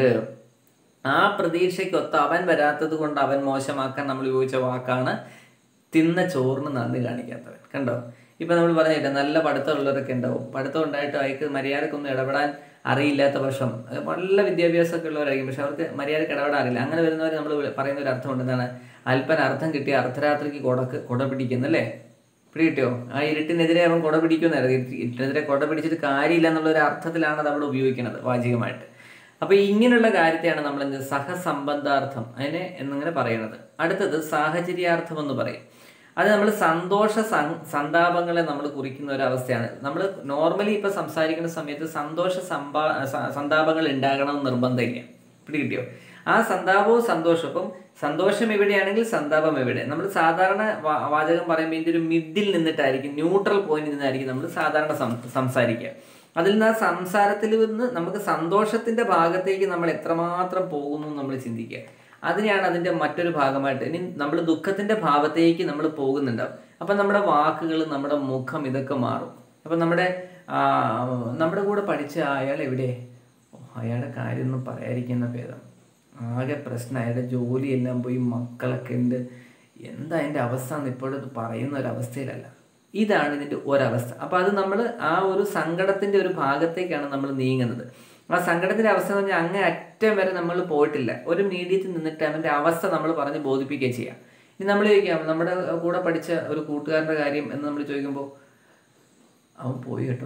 Speaker 1: ആ പ്രതീക്ഷയ്ക്കൊത്ത് അവൻ വരാത്തത് കൊണ്ട് അവൻ മോശമാക്കാൻ നമ്മൾ ഉപയോഗിച്ച വാക്കാണ് തിന്ന ചോറിന് നന്ദി കാണിക്കാത്തവൻ കണ്ടോ ഇപ്പൊ നമ്മൾ പറഞ്ഞില്ല നല്ല പഠിത്തമുള്ളവരൊക്കെ ഉണ്ടാവും പഠിത്തം ഉണ്ടായിട്ട് അയക്ക് മര്യാദക്കൊന്നും ഇടപെടാൻ അറിയില്ലാത്ത പക്ഷം അത് നല്ല വിദ്യാഭ്യാസമൊക്കെ ഉള്ളവരായിരിക്കും പക്ഷെ അവർക്ക് മര്യാദക്ക് ഇടപെടാൻ അറിയില്ല അങ്ങനെ വരുന്നവർ നമ്മൾ പറയുന്ന ഒരു അർത്ഥമുണ്ട് എന്താണ് അല്പന അർത്ഥം കിട്ടിയ അർദ്ധരാത്രിക്ക് കൊടക്ക് കൊട പിടിക്കുന്നല്ലേ പിടി കിട്ടിയോ ആ ഇരുട്ടിനെതിരെ അവൻ കൊട പിടിക്കുമെന്നായിരുന്നു ഇരുട്ടിനെതിരെ കൊട പിടിച്ചിട്ട് കാര്യമില്ല എന്നുള്ള ഒരു അർത്ഥത്തിലാണ് അത് നമ്മൾ ഉപയോഗിക്കുന്നത് വാചികമായിട്ട് അപ്പൊ ഇങ്ങനെയുള്ള കാര്യത്തെയാണ് നമ്മൾ എന്ത് സഹസംബന്ധാർത്ഥം അതിനെ എന്നിങ്ങനെ പറയുന്നത് അടുത്തത് സാഹചര്യാർത്ഥം എന്ന് പറയും അത് നമ്മൾ സന്തോഷ സം- സന്താപങ്ങളെ നമ്മൾ കുറിക്കുന്ന ഒരു അവസ്ഥയാണ് നമ്മൾ നോർമലി ഇപ്പൊ സംസാരിക്കുന്ന സമയത്ത് സന്തോഷ സമ്പാ സ- സന്താപങ്ങൾ ഉണ്ടാകണമെന്ന് നിർബന്ധമില്ല പിടി കിട്ടിയോ ആ സന്താപവും സന്തോഷവും ഇപ്പം സന്തോഷം എവിടെയാണെങ്കിൽ സന്താപം എവിടെ നമ്മൾ സാധാരണ വാ- വാചകം പറയുമ്പോൾ ഇതിന്റെ ഒരു മിഡിൽ നിന്നിട്ടായിരിക്കും ന്യൂട്രൽ പോയിന്റിൽ നിന്നായിരിക്കും നമ്മൾ സാധാരണ സം- സംസാരിക്കുക അതിൽ നിന്ന് ആ സംസാരത്തിൽ നിന്ന് നമുക്ക് സന്തോഷത്തിന്റെ ഭാഗത്തേക്ക് നമ്മൾ എത്രമാത്രം പോകുന്നു എന്ന് നമ്മൾ ചിന്തിക്കുക അതിനെയാണ് അതിന്റെ മറ്റൊരു ഭാഗമായിട്ട് ഇനി നമ്മൾ ദുഃഖത്തിന്റെ ഭാവത്തേക്ക് നമ്മൾ പോകുന്നുണ്ടാവും അപ്പം നമ്മുടെ വാക്കുകൾ നമ്മുടെ മുഖം ഇതൊക്കെ മാറും അപ്പം നമ്മുടെ ആ, നമ്മുടെ കൂടെ പഠിച്ച അയാൾ എവിടെ ഓ, അയാളുടെ കാര്യമൊന്നും പറയാതിരിക്കുന്ന ഭേദം ആകെ പ്രശ്നം അയാളുടെ ജോലിയെല്ലാം പോയി മക്കളൊക്കെ ഉണ്ട് എന്താ അതിൻ്റെ അവസ്ഥ എന്ന് ഇപ്പോഴത് പറയുന്ന ഒരു അവസ്ഥയിലല്ല ഇതാണ് ഇതിൻ്റെ ഒരവസ്ഥ അപ്പോൾ അത് നമ്മൾ ആ ഒരു സങ്കടത്തിൻ്റെ ഒരു ഭാഗത്തേക്കാണ് നമ്മൾ നീങ്ങുന്നത് ആ സങ്കടത്തിൻ്റെ അവസ്ഥ എന്ന് പറഞ്ഞാൽ അങ്ങേ അറ്റം വരെ നമ്മൾ പോയിട്ടില്ല ഒരു മീഡിയത്തിൽ നിന്നിട്ട് അവൻ്റെ അവസ്ഥ നമ്മൾ പറഞ്ഞ് ബോധിപ്പിക്കുകയും ചെയ്യാം ഇനി നമ്മൾ ചോദിക്കാം നമ്മുടെ കൂടെ പഠിച്ച ഒരു കൂട്ടുകാരൻ്റെ കാര്യം എന്ന് നമ്മൾ ചോദിക്കുമ്പോൾ അവൻ പോയി കേട്ടോ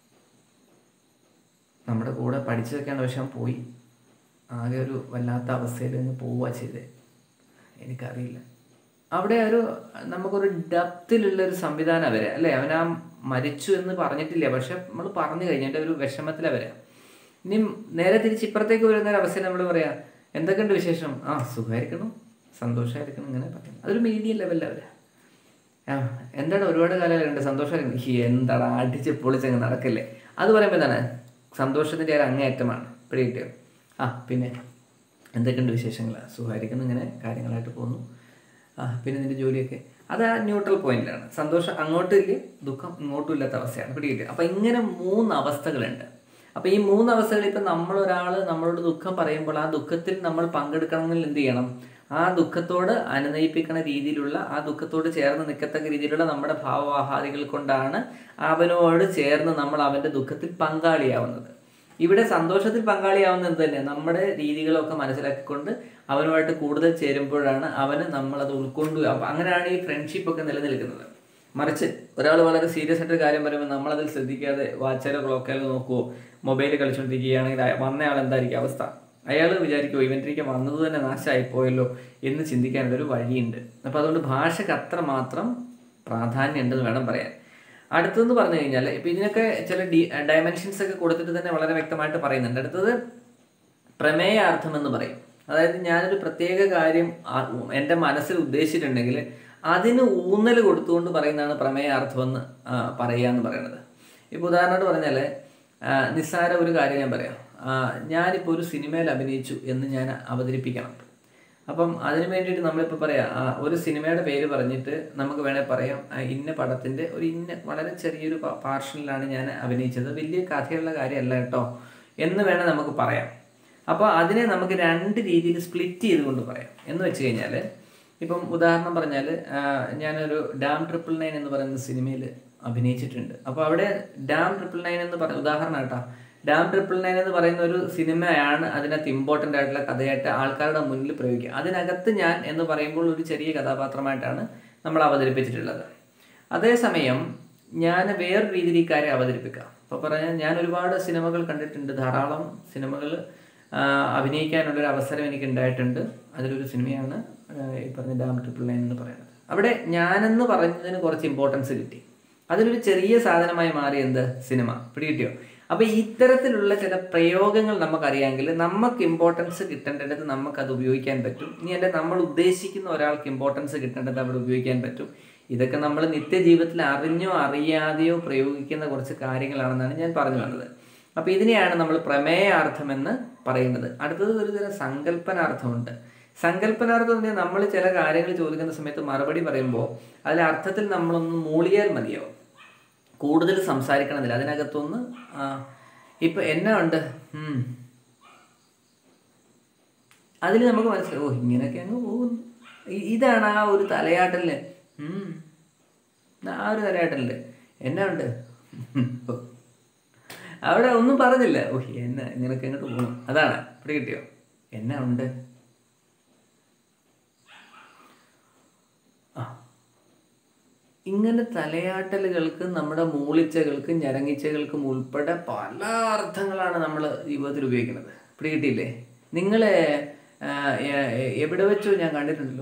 Speaker 1: നമ്മുടെ കൂടെ പഠിച്ചതൊക്കെയാണ് പക്ഷെ അവൻ പോയി ആകെ ഒരു വല്ലാത്ത അവസ്ഥയിൽ നിന്ന് പോവുക ചെയ്തേ എനിക്കറിയില്ല അവിടെ ഒരു നമുക്കൊരു ഡെപ്തിലുള്ള ഒരു സംവിധാനം വരെ അല്ലേ അവൻ ആ മരിച്ചു എന്ന് പറഞ്ഞിട്ടില്ല പക്ഷെ നമ്മൾ പറഞ്ഞു കഴിഞ്ഞതിൻ്റെ ഒരു വിഷമത്തിലാണ് വരിക ഇനി നേരെ തിരിച്ച് ഇപ്പുറത്തേക്ക് വരുന്ന ഒരു അവസ്ഥയിൽ നമ്മൾ പറയാം എന്തൊക്കെയുണ്ട് വിശേഷം ആ സുഖമായിരിക്കണം സന്തോഷമായിരിക്കണം ഇങ്ങനെ പറയും അതൊരു മീഡിയം ലെവലിലാണ് വരിക ആ എന്താണ് ഒരുപാട് കാലങ്ങളുണ്ട് സന്തോഷമായിരിക്കും ഹി എന്താണ് അടിച്ച് പൊളിച്ചങ്ങ് നടക്കല്ലേ അത് പറയുമ്പോൾ എന്താണ് സന്തോഷത്തിൻ്റെ ഒരു അങ്ങേയറ്റമാണ് പിടികിട്ടിയോ ആ പിന്നെ എന്തൊക്കെയുണ്ട് വിശേഷങ്ങൾ സുഖമായിരിക്കുന്നു ഇങ്ങനെ കാര്യങ്ങളായിട്ട് പോകുന്നു ആ പിന്നെ നിൻ്റെ ജോലിയൊക്കെ അത് ആ ന്യൂട്രൽ പോയിന്റിലാണ് സന്തോഷം അങ്ങോട്ടും ഇല്ല ദുഃഖം ഇങ്ങോട്ടും ഇല്ലാത്ത അവസ്ഥയാണ് പിടികിട്ടിയോ അപ്പം ഇങ്ങനെ മൂന്ന് അവസ്ഥകളുണ്ട് അപ്പോൾ ഈ മൂന്ന് അവസ്ഥകളിൽ ഇപ്പം നമ്മളൊരാൾ നമ്മളോട് ദുഃഖം പറയുമ്പോൾ ആ ദുഃഖത്തിൽ നമ്മൾ പങ്കെടുക്കണമെങ്കിൽ എന്ത് ചെയ്യണം ആ ദുഃഖത്തോട് അനുനയിപ്പിക്കുന്ന രീതിയിലുള്ള ആ ദുഃഖത്തോട് ചേർന്ന് നിൽക്കത്തക്ക രീതിയിലുള്ള നമ്മുടെ ഭാവവാഹാദികൾ കൊണ്ടാണ് അവനോട് ചേർന്ന് നമ്മൾ അവൻ്റെ ദുഃഖത്തിൽ പങ്കാളിയാവുന്നത് ഇവിടെ സന്തോഷത്തിൽ പങ്കാളിയാവുന്നത് എന്ത് തന്നെ നമ്മുടെ രീതികളൊക്കെ മനസ്സിലാക്കിക്കൊണ്ട് അവനുമായിട്ട് കൂടുതൽ ചേരുമ്പോഴാണ് അവന് നമ്മളത് ഉൾക്കൊണ്ടു അപ്പം അങ്ങനെയാണ് ഈ ഫ്രണ്ട്ഷിപ്പ് ഒക്കെ നിലനിൽക്കുന്നത് മറിച്ച് ഒരാൾ വളരെ സീരിയസ് ആയിട്ട് കാര്യം പറയുമ്പോൾ നമ്മളതിൽ ശ്രദ്ധിക്കാതെ വാച്ചരോ ക്ലോക്കോ നോക്കുവോ മൊബൈൽ കളിച്ചുകൊണ്ടിരിക്കുകയാണെങ്കിൽ അയ- വന്നയാൾ എന്തായിരിക്കും അവസ്ഥ അയാൾ വിചാരിക്കുമോ ഇവൻ്റെക്ക് വന്നത് തന്നെ നാശമായി പോയല്ലോ എന്ന് ചിന്തിക്കാനുള്ളൊരു വഴിയുണ്ട് അപ്പോൾ അതുകൊണ്ട് ഭാഷയ്ക്ക് അത്രമാത്രം പ്രാധാന്യം ഉണ്ടെന്ന് വേണം പറയാൻ അടുത്തതെന്ന് പറഞ്ഞു കഴിഞ്ഞാൽ ഇപ്പം ഇതിനൊക്കെ ചില ഡി ഡയമെൻഷൻസ് ഒക്കെ കൊടുത്തിട്ട് തന്നെ വളരെ വ്യക്തമായിട്ട് പറയുന്നുണ്ട് അടുത്തത് പ്രമേയാർത്ഥം എന്ന് പറയും അതായത് ഞാനൊരു പ്രത്യേക കാര്യം ആ- എൻ്റെ മനസ്സിൽ ഉദ്ദേശിച്ചിട്ടുണ്ടെങ്കിൽ അതിന് ഊന്നൽ കൊടുത്തുകൊണ്ട് പറയുന്നതാണ് പ്രമേയാർത്ഥം എന്ന് ആ, പറയുക എന്ന് പറയുന്നത് ഇപ്പോൾ ഉദാഹരണമായിട്ട് പറഞ്ഞാൽ ആ, നിസ്സാര ഒരു കാര്യം ഞാൻ പറയാം ആ, ഞാനിപ്പോൾ ഒരു സിനിമയിൽ അഭിനയിച്ചു എന്ന് ഞാൻ അവതരിപ്പിക്കണം അപ്പം അതിന് വേണ്ടിയിട്ട് നമ്മളിപ്പോൾ പറയാം ആ, ഒരു സിനിമയുടെ പേര് പറഞ്ഞിട്ട് നമുക്ക് വേണേൽ പറയാം ആ, ഇന്ന പടത്തിൻ്റെ ഒരു ഇന്ന വളരെ ചെറിയൊരു പാർഷനിലാണ് ഞാൻ അഭിനയിച്ചത് വലിയ കഥയുള്ള കാര്യമല്ല കേട്ടോ എന്ന് വേണേൽ നമുക്ക് പറയാം അപ്പോൾ അതിനെ നമുക്ക് രണ്ട് രീതിയിൽ സ്പ്ലിറ്റ് ചെയ്തുകൊണ്ട് പറയാം എന്ന് വെച്ച് കഴിഞ്ഞാൽ ഇപ്പം ഉദാഹരണം പറഞ്ഞാൽ ഞാനൊരു ഡാം ട്രിപ്പിൾ നയൻ എന്ന് പറയുന്ന സിനിമയിൽ അഭിനയിച്ചിട്ടുണ്ട് അപ്പോൾ അവിടെ ഡാം ട്രിപ്പിൾ നയൻ എന്ന് പറഞ്ഞ ഉദാഹരണം കേട്ടോ ഡാം ട്രിപ്പിൾ നയൻ എന്ന് പറയുന്ന ഒരു സിനിമയാണ് അതിനകത്ത് ഇമ്പോർട്ടൻ്റ് ആയിട്ടുള്ള കഥയായിട്ട് ആൾക്കാരുടെ മുന്നിൽ പ്രയോഗിക്കുക അതിനകത്ത് ഞാൻ എന്ന് പറയുമ്പോൾ ഒരു ചെറിയ കഥാപാത്രമായിട്ടാണ് നമ്മൾ അവതരിപ്പിച്ചിട്ടുള്ളത് അതേസമയം ഞാൻ വേറൊരു രീതിയിൽ ഈ കാര്യം അവതരിപ്പിക്കാം അപ്പോൾ പറഞ്ഞാൽ ഞാൻ ഒരുപാട് സിനിമകൾ കണ്ടിട്ടുണ്ട് ധാരാളം സിനിമകൾ അഭിനയിക്കാനുള്ളൊരു അവസരം എനിക്ക് ഉണ്ടായിട്ടുണ്ട് അതിലൊരു സിനിമയാണ് ആ, ഈ പറഞ്ഞ ഡാം ട്രിപ്പിൾ നയൻ എന്ന് പറയുന്നത് അവിടെ ഞാനെന്ന് പറഞ്ഞതിന് കുറച്ച് ഇമ്പോർട്ടൻസ് കിട്ടി അതിലൊരു ചെറിയ സാധനമായി മാറി എന്ത് സിനിമ പിടികിട്ടിയോ അപ്പോൾ ഇത്തരത്തിലുള്ള ചില പ്രയോഗങ്ങൾ നമുക്കറിയാമെങ്കിൽ നമുക്ക് ഇമ്പോർട്ടൻസ് കിട്ടേണ്ടത് നമുക്കത് ഉപയോഗിക്കാൻ പറ്റും ഇനി അല്ല നമ്മൾ ഉദ്ദേശിക്കുന്ന ഒരാൾക്ക് ഇമ്പോർട്ടൻസ് കിട്ടേണ്ടത് അവിടെ ഉപയോഗിക്കാൻ പറ്റും ഇതൊക്കെ നമ്മൾ നിത്യജീവിതത്തിൽ അറിഞ്ഞോ അറിയാതെയോ പ്രയോഗിക്കുന്ന കുറച്ച് കാര്യങ്ങളാണെന്നാണ് ഞാൻ പറഞ്ഞു വന്നത് അപ്പോൾ ഇതിനെയാണ് നമ്മൾ പ്രമേയാർത്ഥം എന്ന് പറയുന്നത് അടുത്തത് ഒരു തരം സങ്കല്പനാർത്ഥമുണ്ട് സങ്കല്പനാർത്ഥം എന്ന് പറഞ്ഞാൽ നമ്മൾ ചില കാര്യങ്ങൾ ചോദിക്കുന്ന സമയത്ത് മറുപടി പറയുമ്പോൾ അതിലെ അർത്ഥത്തിൽ നമ്മളൊന്ന് മൂളിയാൽ മതിയാവും കൂടുതൽ സംസാരിക്കണമെന്നില്ല അതിനകത്തൊന്ന് ആ, ഇപ്പൊ എന്നാ ഉണ്ട് ഉം. അതിൽ നമുക്ക് മനസ്സിലാവും ഓ ഇങ്ങനെയൊക്കെ അങ്ങ് പോകുന്നു ഇ- ഇതാണ് ആ ഒരു തലയാട്ടലിന് ഉം. ആ ഒരു തലയാട്ടലില് എന്നാ ഉണ്ട് അവിടെ ഒന്നും പറഞ്ഞില്ല ഓ എന്നാ ഇങ്ങനൊക്കെ അങ്ങോട്ട് പോകണം അതാണ് ഇവിടെ കിട്ടിയോ എന്നാ ഉണ്ട് ആ ഇങ്ങനെ തലയാട്ടലുകൾക്കും നമ്മുടെ മൂളിച്ചകൾക്കും ഞരങ്ങിച്ചകൾക്കും ഉൾപ്പെടെ പല അർത്ഥങ്ങളാണ് നമ്മൾ ജീവിതത്തിൽ ഉപയോഗിക്കുന്നത് പിടികിട്ടിയില്ലേ നിങ്ങളെ ആ, എ- എ- എവിടെ വെച്ചോ ഞാൻ കണ്ടിട്ടുണ്ടല്ലോ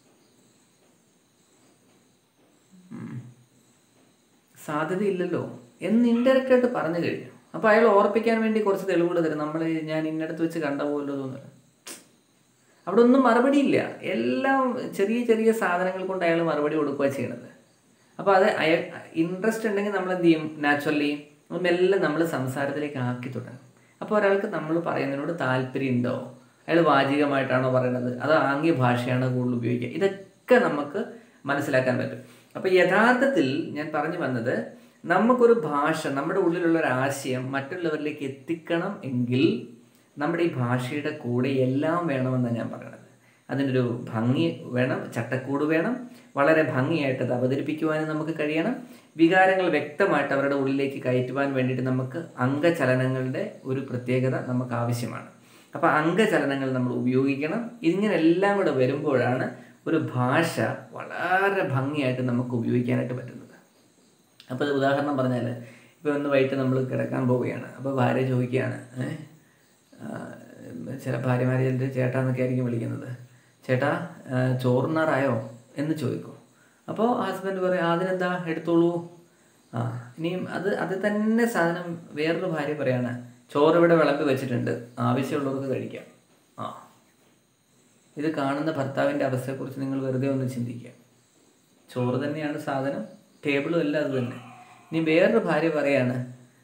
Speaker 1: ഉം. സാധ്യതയില്ലല്ലോ എന്ന് ഇൻഡയറക്റ്റ് ആയിട്ട് പറഞ്ഞു കഴിഞ്ഞു അപ്പോൾ അയാൾ ഓർപ്പിക്കാൻ വേണ്ടി കുറച്ച് തെളിവുകൾ തരും നമ്മൾ ഞാൻ ഇന്നടത്ത് വെച്ച് കണ്ട പോലോ തോന്നുന്നില്ല അവിടെ ഒന്നും മറുപടിയില്ല എല്ലാം ചെറിയ ചെറിയ സാധനങ്ങൾ കൊണ്ട് അയാൾ മറുപടി കൊടുക്കുക ചെയ്യണത് അപ്പോൾ അത് അയാൾ ഇൻട്രസ്റ്റ് ഉണ്ടെങ്കിൽ നമ്മൾ എന്ത് ചെയ്യും നാച്ചുറലി മെല്ലെ നമ്മൾ സംസാരത്തിലേക്ക് ആക്കി തുടങ്ങും അപ്പോൾ ഒരാൾക്ക് നമ്മൾ പറയുന്നതിനോട് താല്പര്യം ഉണ്ടോ അയാൾ വാചികമായിട്ടാണോ പറയുന്നത് അതോ ആംഗ്യ ഭാഷയാണോ കൂടുതൽ ഉപയോഗിക്കുക ഇതൊക്കെ നമുക്ക് മനസ്സിലാക്കാൻ പറ്റും അപ്പോൾ യഥാർത്ഥത്തിൽ ഞാൻ പറഞ്ഞു വന്നത് നമുക്കൊരു ഭാഷ നമ്മുടെ ഉള്ളിലുള്ള ഒരു ആശയം മറ്റുള്ളവരിലേക്ക് എത്തിക്കണം എങ്കിൽ നമ്മുടെ ഈ ഭാഷയുടെ കൂടെ എല്ലാം വേണമെന്നാണ് ഞാൻ പറയുന്നത് അതിനൊരു ഭംഗി വേണം ചട്ടക്കൂട് വേണം വളരെ ഭംഗിയായിട്ട് അത് അവതരിപ്പിക്കുവാനും നമുക്ക് കഴിയണം വികാരങ്ങൾ വ്യക്തമായിട്ട് അവരുടെ ഉള്ളിലേക്ക് കയറ്റുവാൻ വേണ്ടിയിട്ട് നമുക്ക് അംഗചലനങ്ങളുടെ ഒരു പ്രത്യേകത നമുക്ക് ആവശ്യമാണ് അപ്പോൾ അംഗചലനങ്ങൾ നമ്മൾ ഉപയോഗിക്കണം ഇങ്ങനെ എല്ലാം കൂടെ വരുമ്പോഴാണ് ഒരു ഭാഷ വളരെ ഭംഗിയായിട്ട് നമുക്ക് ഉപയോഗിക്കാനായിട്ട് പറ്റുന്നത് അപ്പോൾ ഉദാഹരണം പറഞ്ഞാൽ ഇപ്പോൾ ഒന്ന് വൈകിട്ട് നമ്മൾ കിടക്കാൻ പോവുകയാണ് അപ്പോൾ ഭാര്യ ചോദിക്കുകയാണ് ഏ? ആ, ചില ഭാര്യമാരെ ചിലർ ചേട്ടാ എന്നൊക്കെ ആയിരിക്കും വിളിക്കുന്നത് ചേട്ടാ ആ, ചോറുണ്ണാറായോ എന്ന് ചോദിക്കും അപ്പോൾ ഹസ്ബൻഡ് പറയും "ആ, അതിനെന്താ എടുത്തോളൂ ആ ഇനിയും അത് അത് തന്നെ സാധനം വേറൊരു ഭാര്യ പറയാണ് ചോറ് ഇവിടെ വിളമ്പി വെച്ചിട്ടുണ്ട് ആവശ്യമുള്ളവർക്ക് കഴിക്കാം ആ ഇത് കാണുന്ന ഭർത്താവിൻ്റെ അവസ്ഥയെക്കുറിച്ച് നിങ്ങൾ വെറുതെ ഒന്ന് ചിന്തിക്കുക ചോറ് തന്നെയാണ് സാധനം ടേബിളും എല്ലാം അത് തന്നെ ഇനി വേറൊരു ഭാര്യ പറയാണ്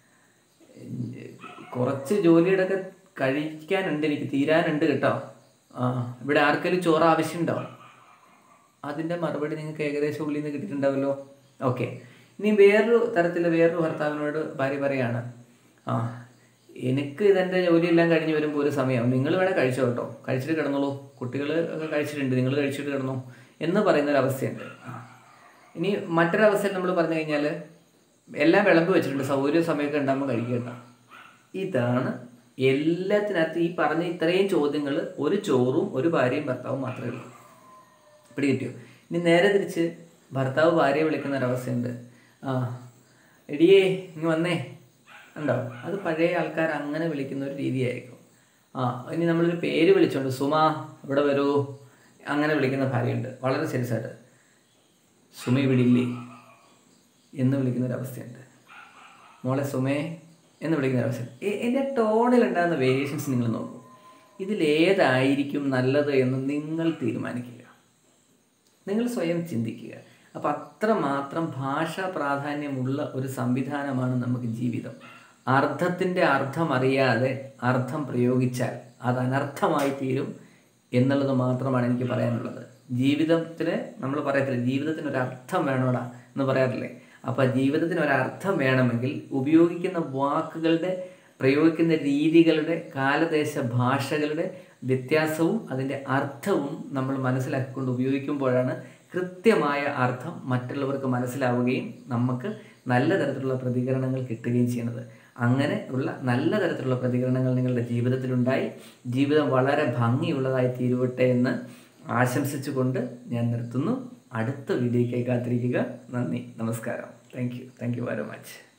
Speaker 1: കുറച്ച് ജോലിയുടെ ഒക്കെ കഴിക്കാനുണ്ട് എനിക്ക് തീരാനുണ്ട് കേട്ടോ ആ ഇവിടെ ആർക്കെങ്കിലും ചോറ് ആവശ്യമുണ്ടോ അതിൻ്റെ മറുപടി നിങ്ങൾക്ക് ഏകദേശം ഉള്ളിൽ നിന്ന് കിട്ടിയിട്ടുണ്ടാവല്ലോ ഓക്കെ ഇനി വേറൊരു തരത്തിൽ വേറൊരു ഭർത്താവിനോട് ഭാര്യ പറയാണ് ആ എനിക്ക് ഇതെൻ്റെ ജോലിയെല്ലാം കഴിഞ്ഞ് വരുമ്പോൾ ഒരു സമയം നിങ്ങൾ വേണേൽ കഴിച്ചോ കേട്ടോ കഴിച്ചിട്ട് കിടന്നോളൂ കുട്ടികൾ ഒക്കെ കഴിച്ചിട്ടുണ്ട് നിങ്ങൾ കഴിച്ചിട്ട് കിടന്നോ എന്ന് പറയുന്ന ഒരു അവസ്ഥയുണ്ട് ആ. ഇനി മറ്റൊരവസ്ഥയിൽ നമ്മൾ പറഞ്ഞു കഴിഞ്ഞാൽ എല്ലാം വിളമ്പ് വെച്ചിട്ടുണ്ട് സൗകര്യ സമയമൊക്കെ ഉണ്ടാകുമ്പോൾ കഴിക്കട്ടോ ഇതാണ് എല്ലാത്തിനകത്ത് ഈ പറഞ്ഞ ഇത്രയും ചോദ്യങ്ങൾ ഒരു ചോറും ഒരു ഭാര്യയും ഭർത്താവും മാത്രമേ ഉള്ളൂ പിടി കിട്ടിയോ ഇനി നേരെ തിരിച്ച് ഭർത്താവ് ഭാര്യയെ വിളിക്കുന്ന ഒരവസ്ഥയുണ്ട് ആ എടിയേ ഇങ്ങ് വന്നേ ഉണ്ടോ അത് പഴയ ആൾക്കാർ അങ്ങനെ വിളിക്കുന്ന ഒരു രീതിയായിരിക്കും ആ ഇനി നമ്മളൊരു പേര് വിളിച്ചോണ്ട് സുമ ഇവിടെ വരൂ അങ്ങനെ വിളിക്കുന്ന ഭാര്യയുണ്ട് വളരെ സീരിയസ് ആയിട്ട് സുമ ഇവിടെ ഇല്ലേ എന്ന് വിളിക്കുന്ന ഒരു അവസ്ഥയുണ്ട് മോളെ സുമേ എന്ന് വിളിക്കുന്ന ഒരു അവസ്ഥ എൻ്റെ ടോണിൽ ഉണ്ടാകുന്ന വേരിയേഷൻസ് നിങ്ങൾ നോക്കൂ ഇതിലേതായിരിക്കും നല്ലത് എന്ന് നിങ്ങൾ തീരുമാനിക്കുക നിങ്ങൾ സ്വയം ചിന്തിക്കുക അപ്പം അത്രമാത്രം ഭാഷാ പ്രാധാന്യമുള്ള ഒരു സംവിധാനമാണ് നമുക്ക് ജീവിതം അർത്ഥത്തിൻ്റെ അർത്ഥം അറിയാതെ അർത്ഥം പ്രയോഗിച്ചാൽ അത് അനർത്ഥമായി തീരും എന്നുള്ളത് മാത്രമാണ് എനിക്ക് പറയാനുള്ളത് ജീവിതത്തിൽ നമ്മൾ പറയത്തില്ല ജീവിതത്തിന് ഒരു അർത്ഥം വേണോടാ എന്ന് പറയാറില്ലേ അപ്പോൾ ജീവിതത്തിന് ഒരു അർത്ഥം വേണമെങ്കിൽ ഉപയോഗിക്കുന്ന വാക്കുകളുടെ പ്രയോഗിക്കുന്ന രീതികളുടെ കാലദേശ ഭാഷകളുടെ വ്യത്യാസവും അതിൻ്റെ അർത്ഥവും നമ്മൾ മനസ്സിലാക്കിക്കൊണ്ട് ഉപയോഗിക്കുമ്പോഴാണ് കൃത്യമായ അർത്ഥം മറ്റുള്ളവർക്ക് മനസ്സിലാവുകയും നമുക്ക് നല്ല തരത്തിലുള്ള പ്രതികരണങ്ങൾ കിട്ടുകയും ചെയ്യുന്നത് അങ്ങനെ ഉള്ള നല്ല തരത്തിലുള്ള പ്രതികരണങ്ങൾ നിങ്ങളുടെ ജീവിതത്തിലുണ്ടായി ജീവിതം വളരെ ഭംഗിയുള്ളതായി തീരുവട്ടെ എന്ന് ആശംസിച്ചുകൊണ്ട് ഞാൻ നിർത്തുന്നു അടുത്ത വീഡിയോയ്ക്കായി കാത്തിരിക്കുക നന്ദി നമസ്കാരം thank you thank you very much